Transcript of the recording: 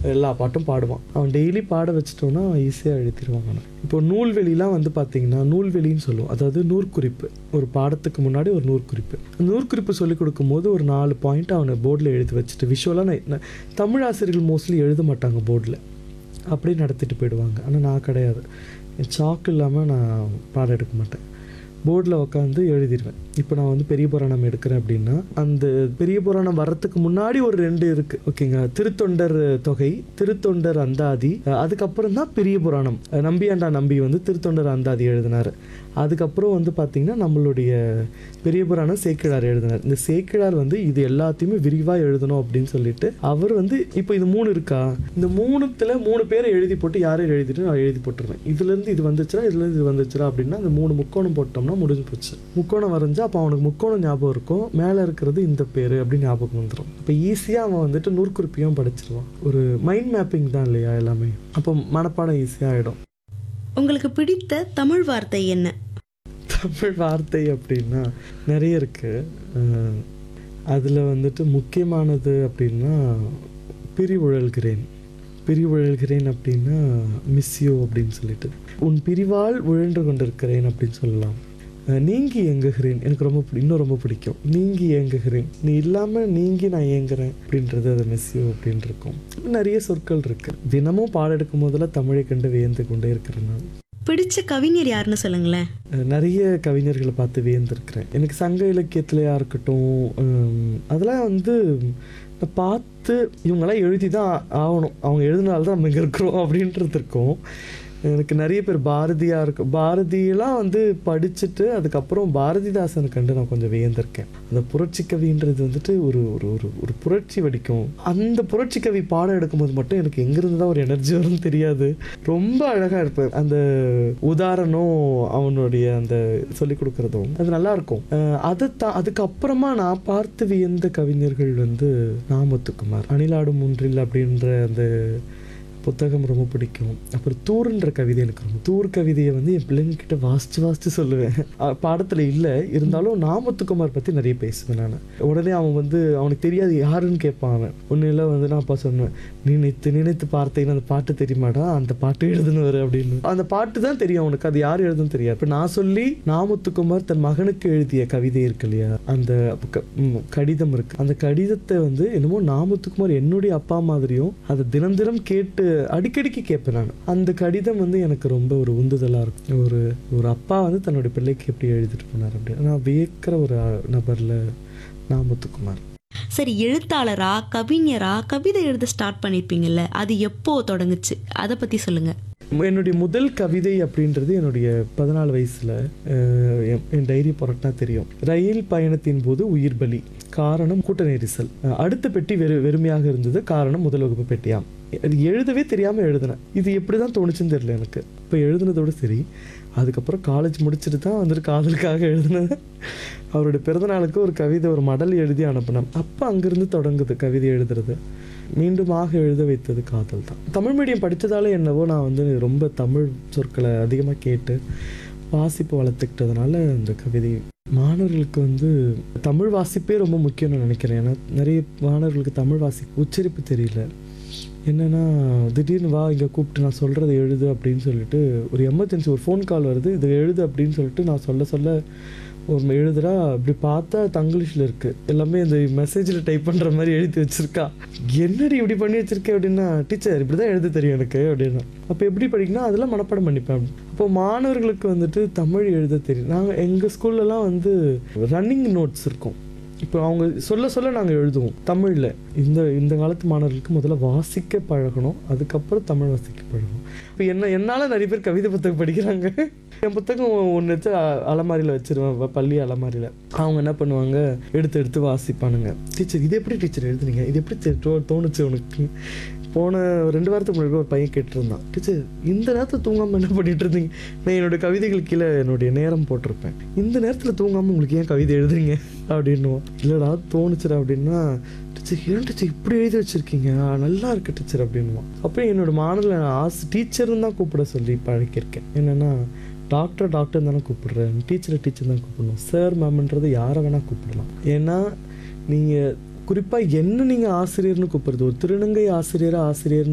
எல்லா பாட்டும் பாடுவான் அவன் டெய்லி பாட வச்சிட்டோன்னா ஈஸியாக எழுதிடுவான் அவனை இப்போ நூல்வெளிலாம் வந்து பார்த்தீங்கன்னா நூல்வெளின்னு சொல்லுவோம் அதாவது நூற்குறிப்பு ஒரு பாடத்துக்கு முன்னாடி ஒரு நூற்குறிப்பு அந்த நூற்குறிப்பு சொல்லிக் கொடுக்கும்போது ஒரு நாலு பாயிண்ட் அவனை போர்டில் எழுதி வச்சுட்டு விஷுவலாக நான் தமிழ் ஆசிரியர்கள் மோஸ்ட்லி எழுத மாட்டாங்க போர்டில் அப்படியே நடத்திட்டு போயிடுவாங்க ஆனால் நான் கிடையாது சாக்கு இல்லாமல் நான் பாடம் எடுக்க மாட்டேன் போர்டில் உட்காந்து எழுதிடுவேன் இப்போ நான் வந்து பெரிய புராணம் எடுக்கிறேன் அப்படின்னா அந்த பெரிய புராணம் வர்றதுக்கு முன்னாடி ஒரு ரெண்டு இருக்குது ஓகேங்க திருத்தொண்டர் தொகை திருத்தொண்டர் அந்தாதி அஹ் அதுக்கப்புறம் தான் பெரிய புராணம் அஹ் நம்பியாண்டா நம்பி வந்து திருத்தொண்டர் அந்தாதி எழுதினார் அதுக்கப்புறம் வந்து பார்த்திங்கன்னா நம்மளுடைய பெரிய புராணம் சேக்கிழார் எழுதினார் இந்த சேக்கிழார் வந்து இது எல்லாத்தையுமே விரிவாக எழுதணும் அப்படின்னு சொல்லிட்டு அவர் வந்து இப்போ இது மூணு இருக்கா இந்த மூணுத்துல மூணு பேரை எழுதி போட்டு யாரும் எழுதிட்டு நான் எழுதி போட்டுருவேன் இதுலேருந்து இது வந்துச்சுன்னா இதுலேருந்து இது வந்துச்சுரா அப்படின்னா அந்த மூணு முக்கோணம் போட்டோம்னா முடிஞ்சு போச்சு முக்கோணம் வரைஞ்சா அப்போ அவனுக்கு முக்கோணம் ஞாபகம் இருக்கும் மேலே இருக்கிறது இந்த பேர் அப்படின்னு ஞாபகம் வந்துடும் இப்போ ஈஸியாக அவன் வந்துட்டு நூற்குறிப்பையும் படிச்சிருவான் ஒரு மைண்ட் மேப்பிங் தான் இல்லையா எல்லாமே அப்போ மனப்பாடம் ஈஸியாக ஆகிடும் உங்களுக்கு பிடித்த தமிழ் வார்த்தை என்ன தமிழ் வார்த்தை அப்படின்னா நிறைய இருக்குது அதில் வந்துட்டு முக்கியமானது அப்படின்னா பிரிவுழல்கிறேன் பிரிவுழல்கிறேன் அப்படின்னா மிஸ் யூ அப்படின்னு சொல்லிட்டு உன் பிரிவால் உழன்று கொண்டிருக்கிறேன் அப்படின்னு சொல்லலாம் அஹ் நீங்கி இயங்குகிறேன் எனக்கு ரொம்ப பிடி- இன்னும் ரொம்ப பிடிக்கும் நீங்கி இயங்குகிறேன் நீ இல்லாமல் நீங்கி நான் இயங்குறேன் அப்படின்றது அது மிஸ் யூ அப்படின்னு இருக்கும் நிறைய சொற்கள் இருக்குது தினமும் பாடம் எடுக்கும் போதெல்லாம் தமிழை கண்டு வியந்து கொண்டே இருக்கிறேன் நான் பிடிச்ச கவிஞர் யாருன்னு சொல்லுங்களேன் அஹ் நிறைய கவிஞர்களை பார்த்து வியந்திருக்கிறேன் எனக்கு சங்க இலக்கியத்துலையா இருக்கட்டும் ஹம், அதெல்லாம் வந்து நான் பார்த்து இவங்கெல்லாம் எழுதி தான் ஆகணும் அவங்க எழுதினால்தான் தான் நம்ம இங்கே இருக்கிறோம் அப்படின்றது இருக்கும் எனக்கு நிறைய பேர் பாரதியா இருக்கு பாரதியெல்லாம் வந்து படிச்சுட்டு அதுக்கப்புறம் பாரதிதாசனை கண்டு நான் கொஞ்சம் வியந்திருக்கேன் அந்த புரட்சி கவின்றது வந்துட்டு ஒரு ஒரு ஒரு ஒரு புரட்சி வடிக்கும் அந்த புரட்சி கவி பாடம் எடுக்கும்போது மட்டும் எனக்கு எங்கிருந்து தான் ஒரு எனர்ஜி வரும்னு தெரியாது ரொம்ப அழகா இருப்பார் அந்த உதாரணம் அவனுடைய அந்த சொல்லி கொடுக்கறதும் அது நல்லா இருக்கும் அஹ் அதை தான் அதுக்கப்புறமா நான் பார்த்து வியந்த கவிஞர்கள் வந்து நாமத்துக்குமார் அணிலாடும் ஒன்றில் அப்படின்ற அந்த புத்தகம் ரொம்ப பிடிக்கும் அப்புறம் தூருன்ற கவிதை எனக்கு ரொம்ப தூர் கவிதையை வந்து என் பிள்ளைங்க கிட்ட வாசிச்சு வாசிச்சு சொல்லுவேன் அஹ் பாடத்துல இல்லை இருந்தாலும் நாமத்துக்குமார் பத்தி நிறைய பேசுவேன் நான் உடனே அவன் வந்து அவனுக்கு தெரியாது யாருன்னு கேட்பான் அவன் ஒன்றும் இல்லை வந்து நான் அப்பா சொன்னேன் நினைத்து நினைத்து பார்த்தீங்கன்னா அந்த பாட்டு தெரியுமாடா அந்த பாட்டு எழுதுனவர் அப்படின்னு அந்த பாட்டு தான் தெரியும் அவனுக்கு அது யார் எழுதுன்னு தெரியாது இப்போ நான் சொல்லி நாமத்துக்குமார் தன் மகனுக்கு எழுதிய கவிதை இருக்கு இல்லையா அந்த க- ம், கடிதம் இருக்கு அந்த கடிதத்தை வந்து என்னமோ நாமத்துக்குமார் என்னுடைய அப்பா மாதிரியும் அதை தினம் தினம் கேட்டு அடிக்கடிக்கு கேட்பேன் நான் அந்த கடிதம் வந்து எனக்கு ரொம்ப ஒரு உந்துதலா இருக்கும் ஒரு ஒரு அப்பா வந்து தன்னுடைய பிள்ளைக்கு எப்படி எழுதிட்டு போனார் அப்படின்னு நான் வியக்கிற ஒரு அஹ், நபர்ல நாமத்துக்குமார் சரி எழுத்தாளரா கவிஞரா கவிதை எழுத ஸ்டார்ட் பண்ணிருப்பீங்கல்ல அது எப்போ தொடங்குச்சு அதை பத்தி சொல்லுங்க என்னுடைய முதல் கவிதை அப்படின்றது என்னுடைய பதினாலு வயசுல அஹ், என்- என் டைரி புரட்டினா தெரியும் ரயில் பயணத்தின் போது உயிர் பலி காரணம் கூட்ட நெரிசல் அஹ், அடுத்த பெட்டி வெறு வெறுமையாக இருந்தது காரணம் முதல் வகுப்பு பெட்டியாம் அது எழுதவே தெரியாம எழுதினேன் இது எப்படி தான் தோணுச்சுன்னு தெரியல எனக்கு இப்போ எழுதுனதோட சரி அதுக்கப்புறம் காலேஜ் முடிச்சுட்டு தான் வந்துட்டு காதலுக்காக எழுதினேன் அவருடைய பிறந்தநாளுக்கு ஒரு கவிதை ஒரு மடல் எழுதி அனுப்பினேன் அப்போ அங்கிருந்து தொடங்குது கவிதை எழுதுறது மீண்டுமாக எழுத வைத்தது காதல் தான் தமிழ் மீடியம் படித்ததால என்னவோ நான் வந்து ரொம்ப தமிழ் சொற்களை அதிகமாக கேட்டு வாசிப்பு வளர்த்துக்கிட்டதுனால இந்த கவிதை மாணவர்களுக்கு வந்து தமிழ் வாசிப்பே ரொம்ப முக்கியம்னு நினைக்கிறேன் ஏன்னா நிறைய மாணவர்களுக்கு தமிழ் வாசி உச்சரிப்பு தெரியல என்னன்னா திடீர்னு வா இங்கே கூப்பிட்டு நான் சொல்கிறத எழுது அப்படின்னு சொல்லிட்டு ஒரு எமர்ஜென்சி ஒரு ஃபோன் கால் வருது இது எழுது அப்படின்னு சொல்லிட்டு நான் சொல்ல சொல்ல ஒரு எழுதுறா அப்படி பார்த்தா தங்கிலீஷில் இருக்குது எல்லாமே இந்த மெசேஜில் டைப் பண்ணுற மாதிரி எழுதி வச்சிருக்கா என்னடி இப்படி பண்ணி வச்சிருக்கேன் அப்படின்னா டீச்சர் இப்படி தான் எழுத தெரியும் எனக்கு அப்படின்னா அப்போ எப்படி படிக்கணும் அதெல்லாம் மனப்பாடம் பண்ணிப்பேன் அப்போ மாணவர்களுக்கு வந்துட்டு தமிழ் எழுத தெரியும் நாங்கள் எங்கள் ஸ்கூல்லலாம் வந்து ரன்னிங் நோட்ஸ் இருக்கும் இப்போ அவங்க சொல்ல சொல்ல நாங்கள் எழுதுவோம் தமிழில் இந்த இந்த காலத்து மாணவர்களுக்கு முதல்ல வாசிக்க பழகணும் அதுக்கப்புறம் தமிழ் வாசிக்க பழகணும் இப்போ என்ன என்னால் நிறைய பேர் கவிதை புத்தகம் படிக்கிறாங்க என் புத்தகம் ஒன்று வச்சு அ- அலமாரியில் வச்சிருவேன் வ- பள்ளி அலமாரியில் அவங்க என்ன பண்ணுவாங்க எடுத்து எடுத்து வாசிப்பானுங்க டீச்சர் இது எப்படி டீச்சர் எழுதுனீங்க இது எப்படி தெ- தோ- தோணுச்சு உனக்கு போன ரெண்டு வாரத்துக்கு முன்னாடி ஒரு பையன் கேட்டிருந்தான் டீச்சர் இந்த நேரத்தில் தூங்காமல் என்ன பண்ணிட்டு இருந்தீங்க நான் என்னோட கவிதைகள் கீழே என்னுடைய நேரம் போட்டிருப்பேன் இந்த நேரத்தில் தூங்காமல் உங்களுக்கு ஏன் கவிதை எழுதுறீங்க அப்படின்னுவோம் இல்லைடா தோணுச்சுடா அப்படின்னா டீச்சர் ஏன் டீச்சர் இப்படி எழுதி வச்சிருக்கீங்க ஆ, நல்லா இருக்கு டீச்சர் அப்படின்னுவான் அப்புறம் என்னோட மாணவர்களை நான் ஆசை டீச்சர்னு தான் கூப்பிட சொல்லி பழக்கியிருக்கேன் என்னென்னா டாக்டர் டாக்டர் தானே கூப்பிடுறேன் டீச்சரை டீச்சர் தான் கூப்பிடணும் சார் மேம்ன்றது யாரை வேணால் கூப்பிடலாம் ஏன்னா நீங்கள் குறிப்பாக என்ன நீங்கள் ஆசிரியர்னு கூப்பிடுறது ஒரு திருநங்கை ஆசிரியரை ஆசிரியர்னு